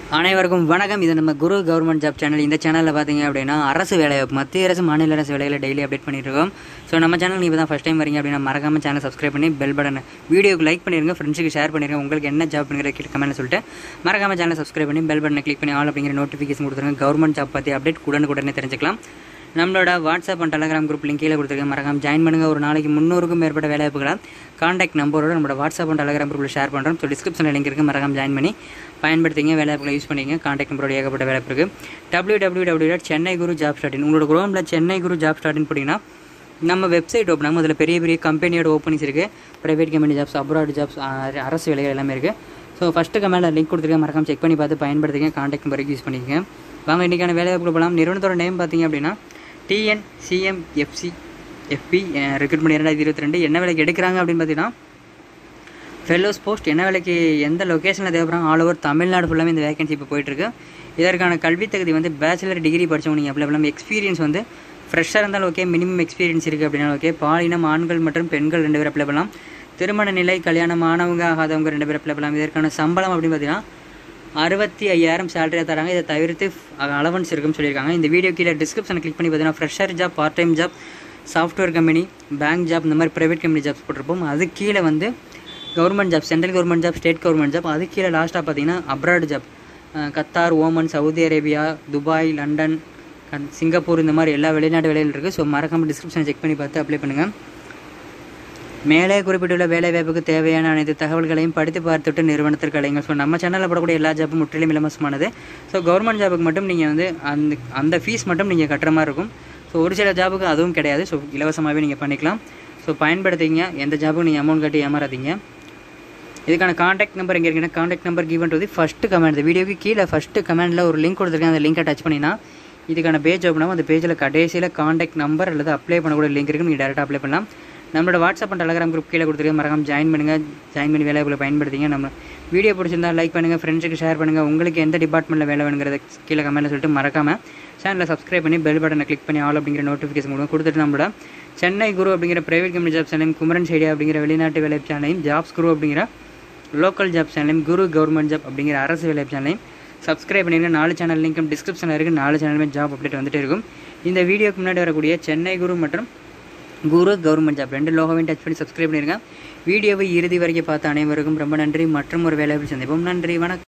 அனைவருக்கும் வணக்கம் இது நம்ம குரு கவர்மெண்ட் ஜாப் சேனல் இந்த சேனலில் பார்த்தீங்க அப்படின்னா அரசு வேலை மத்திய அரசு மாநில அரசு வேலைகளை டெய்லி அப்டேட் பண்ணிட்டு இருக்கோம் ஸோ நம்ம சேனல் நீங்கள் தான் ஃபஸ்ட் டைம் வரீங்க அப்படின்னா மறக்காம சேனல் சப்ஸ்கிரைப் பண்ணி பெல் பட்டன் வீடியோக்கு லைக் பண்ணிருங்க ஃப்ரெண்ட்ஸுக்கு ஷேர் பண்ணிருங்க உங்களுக்கு என்ன ஜாப் பண்ணுங்கிற கீழே கமெண்ட்ல சொல்லிட்டு மறக்காம சேனல் சப்ஸ்கிரைப் பண்ணி பெல் பட்டனை கிளிக் பண்ணி ஆல் அப்படிங்கிற நோட்டிஃபிகேஷன் கொடுத்துருங்க கவர்மெண்ட் ஜாப் பற்றி அப்டேட் உடனுக்குடனே தெரிஞ்சுக்கலாம் நம்மளோட WhatsApp and Telegram group link கீழே கொடுத்துருக்கேன் மறக்காம ஜாயின் பண்ணுங்க ஒரு நாளைக்கு முந்நூறுக்கும் மேற்பட்ட வேலைவாய்ப்புகளை காண்டாக்ட் நம்பரோட நம்மளோட வாட்ஸ்அப் அண்ட் டெலகிராம் குரூப்பில் ஷேர் பண்ணுறோம் ஸோ டிஸ்கிரிப்ஷனில் லிங்க் இருக்குது மறக்காம ஜாயின் பண்ணி பயன்படுத்திங்க வேலைவாய்ப்புகளை யூஸ் பண்ணிங்க காண்டாக்ட் நம்பரோட ஏகப்பட்ட வேலைவாய்ப்பு இருக்குது W W W dot Chennai Guru job start உங்களோட குரோமில் சென்னை குரு ஜாப் ஸ்டார்ட்னு போட்டிங்கன்னா நம்ம வெப்சைட் ஓப்பன் ஆகும் அதில் பெரிய பெரிய கம்பெனியோட ஓப்பனிங்ஸ் இருக்குது private company jobs abroad jobs அரசு வேலைகள் எல்லாமே இருக்குது ஸோ ஃபஸ்ட்டு கமெண்டில் லிங்க் கொடுத்துருக்கேன் மறக்காம செக் பண்ணி பார்த்து பயன்படுத்திங்க காண்டாக்ட் நம்பருக்கு யூஸ் பண்ணிக்கங்க வாங்க இன்றைக்கான வேலைவாய்ப்பு போகலாம் நிறுவனத்தோட நேம் பார்த்தீங்க அப்படின்னா டிஎன் சிஎம்எஃப்சி எஃப்பி ரெக்ரூட்மெண்ட் இரண்டாயிரத்தி இருபத்தி ரெண்டு என்ன வேலைக்கு எடுக்கிறாங்க அப்படின்னு பார்த்தீங்கன்னா ஃபெல்லோஸ் போஸ்ட் என்ன வேலைக்கு எந்த லொக்கேஷனில் தேவைப்படுறாங்க ஆல் ஓவர் தமிழ்நாடு ஃபுல்லாமே இந்த வேகன்சி இப்போ போயிட்டுருக்கு இதற்கான கல்வி தகுதி வந்து பேச்சுலர் டிகிரி படித்தவங்க நீங்கள் அப்ளை பண்ணலாம் எக்ஸ்பீரியன்ஸ் வந்து ஃப்ரெஷ்ஷாக இருந்தாலும் ஓகே மினிமம் எக்ஸ்பீரியன்ஸ் இருக்குது அப்படின்னா ஓகே பாலினம் ஆண்கள் மற்றும் பெண்கள் ரெண்டு பேர் அப்ளை பண்ணலாம் திருமண நிலை கல்யாணம் ஆனவங்க ஆகாதவங்க ரெண்டு பேர் அப்ளை பண்ணலாம் இதற்கான சம்பளம் அப்படின்னு பார்த்தீங்கன்னா அறுபத்தி ஐயாயிரம் சேலரியாக தராங்க இதை தவிர்த்து அலவன்ஸ் இருக்குன்னு சொல்லியிருக்காங்க இந்த வீடியோ கீழே டிஸ்கிரிப்ஷனை கிளிக் பண்ணி பார்த்தீங்கன்னா fresher job part time job software company bank job இந்த மாதிரி ப்ரைவேட் கம்பெனி ஜாப்ஸ் போட்டிருப்போம் அது கீழே வந்து government job central government job state government job அது கீழே லாஸ்ட்டாக பார்த்தீங்கன்னா abroad job Qatar Oman Saudi Arabia Dubai London கன்- சிங்கப்பூர் இந்த மாதிரி எல்லா வெளிநாட்டு வேலைகள் இருக்குது ஸோ மறக்காமல் டிஸ்கிரிப்ஷனை செக் பண்ணி பார்த்து அப்ளை பண்ணுங்கள் மேலே குறிப்பிட்டுள்ள வேலைவாய்ப்புக்கு தேவையான அனைத்து தகவல்களையும் படித்து பார்த்துட்டு நிறுவனத்திற்கு அழைங்க ஸோ நம்ம சேனலில் போடக்கூடிய எல்லா ஜாப்பும் முற்றிலும் இலவசமானது ஸோ கவர்மெண்ட் ஜாபுக்கு மட்டும் நீங்கள் வந்து அந்த அந்த ஃபீஸ் மட்டும் நீங்கள் கட்டுற மாதிரி இருக்கும் ஸோ ஒரு சில ஜாபுக்கு அதுவும் கிடையாது ஸோ இலவசமாகவே நீங்கள் பண்ணிக்கலாம் ஸோ பயன்படுத்திங்க எந்த ஜாபுக்கும் நீங்கள் அமௌண்ட் கட்டி ஏமாறாதீங்க இதுக்கான காண்டாக்ட் நம்பர் எங்கே இருக்குன்னா contact number given to first comment இந்த வீடியோக்கு கீழே ஃபஸ்ட்டு கமெண்ட்டில் ஒரு லிங்க் கொடுத்துருக்கேன் அந்த லிங்கை டச் பண்ணினா இதுக்கான பேஜ் ஓப்பன் ஆகும் அந்த பேஜில் கடைசியில் காண்டாக்ட் நம்பர் அல்லது அப்ளை பண்ணக்கூடிய லிங்க் இருக்குது நீங்கள் டேரெக்டாக அப்ளை பண்ணலாம் நம்மளோட வாட்ஸ்அப் அண்ட் டெலகிராம் குரூப் கீழே கொடுத்துருக்கேன் மறக்காம ஜாயின் பண்ணுங்கள் ஜாயின் பண்ணி வேலைகளை பயன்படுத்திங்க நம்ம வீடியோ பிடிச்சிருந்தா லைக் பண்ணுங்கள் ஃப்ரெண்ட்ஸுக்கு ஷேர் பண்ணுங்கள் உங்களுக்கு எந்த டிபார்ட்மெண்ட்டில் வேலை வேணுங்கிறத கீழே கமெண்ட்டில் சொல்லிட்டு மறக்காமல் சேனலை சப்ஸ்கிரைப் பண்ணி பெல் பட்டனை கிளிக் பண்ணி ஆல் அப்படிங்கிற நோட்டிஃபிகேஷன் கொடுங்க கொடுத்துட்டு நம்மளோட சென்னை குரு அப்படிங்கிற பிரைவேட் கம்பெனி ஜாப் சேனலையும் குமரன் சைடியா அப்படிங்கிற வெளிநாட்டு வேலை சேனலையும் ஜாப்ஸ் குரு அப்படிங்கிற லோக்கல் ஜாப் சேனலையும் குரு கவர்மெண்ட் ஜாப் அப்படிங்கிற அரசு வேலை சேனலையும் சப்ஸ்கிரைப் பண்ணிருங்க நாலு சேனல் லிங்க்கும் டிஸ்கிரிப்ஷனில் இருக்குது நாலு சேனலுமே ஜாப் அப்டேட் வந்துட்டே இருக்கும் இந்த வீடியோக்கு முன்னாடி வரக்கூடிய சென்னை குரு மற்றும் குரு கவர்மெண்ட் ஜாப் ரெண்டு லோகோவையும் டச் பண்ணி சப்ஸ்கிரைப் பண்ணிருங்க வீடியோவை இறுதி வரைக்கும் பார்த்த அனைவருக்கும் ரொம்ப நன்றி மற்றும் ஒரு வேலையை சந்திப்போம் நன்றி வணக்கம்